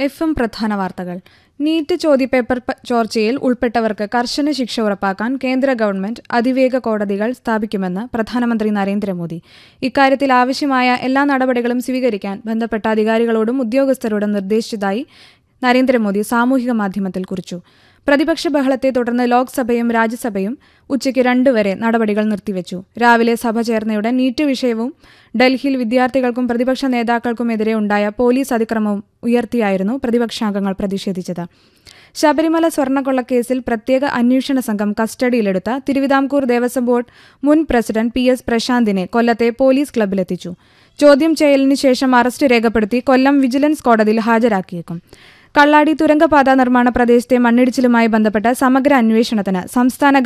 F M പ്രധാന വാർത്തകൾ NEET ചോദ്യപേപ്പർ പ- ചോർച്ചയിൽ ഉൾപ്പെട്ടവർക്ക് കർശന ശിക്ഷ ഉറപ്പാക്കാൻ കേന്ദ്ര ഗവൺമെന്റ് അതിവേഗ കോടതികൾ സ്ഥാപിക്കുമെന്ന് പ്രധാനമന്ത്രി നരേന്ദ്രമോദി ഇക്കാര്യത്തിൽ ആവശ്യമായ എല്ലാ നടപടികളും സ്വീകരിക്കാൻ ബന്ധപ്പെട്ട അധികാരികളോടും ഉദ്യോഗസ്ഥരോടും നിർദ്ദേശിച്ചതായി നരേന്ദ്രമോദി സാമൂഹിക മാധ്യമത്തിൽ കുറിച്ചു പ്രതിപക്ഷ ബഹളത്തെ തുടർന്ന് ലോക്സഭയും രാജ്യസഭയും ഉച്ചയ്ക്ക് രണ്ട് വരെ നടപടികൾ നിർത്തിവെച്ചു രാവിലെ സഭ ചേർന്നയുടൻ നീറ്റ് വിഷയവും ഡൽഹിയിൽ വിദ്യാർത്ഥികൾക്കും പ്രതിപക്ഷ നേതാക്കൾക്കുമെതിരെ ഉണ്ടായ പോലീസ് അതിക്രമവും ഉയർത്തിയായിരുന്നു പ്രതിപക്ഷാംഗങ്ങൾ പ്രതിഷേധിച്ചത് ശബരിമല സ്വർണ്ണക്കൊള്ളക്കേസിൽ പ്രത്യേക അന്വേഷണ സംഘം കസ്റ്റഡിയിലെടുത്ത തിരുവിതാംകൂർ ദേവസ്വം ബോർഡ് മുൻ പ്രസിഡന്റ് പി എസ് പ്രശാന്തിനെ കൊല്ലത്തെ പോലീസ് ക്ലബ്ബിലെത്തിച്ചു ചോദ്യം ചെയ്യലിന് ശേഷം അറസ്റ്റ് രേഖപ്പെടുത്തി കൊല്ലം വിജിലൻസ് കോടതിയിൽ ഹാജരാക്കിയേക്കും കള്ളാടി തുരങ്കപാത നിർമ്മാണ പ്രദേശത്തെ മണ്ണിടിച്ചിലുമായി ബന്ധപ്പെട്ട സമഗ്ര അന്വേഷണത്തിന് സംസ്ഥാന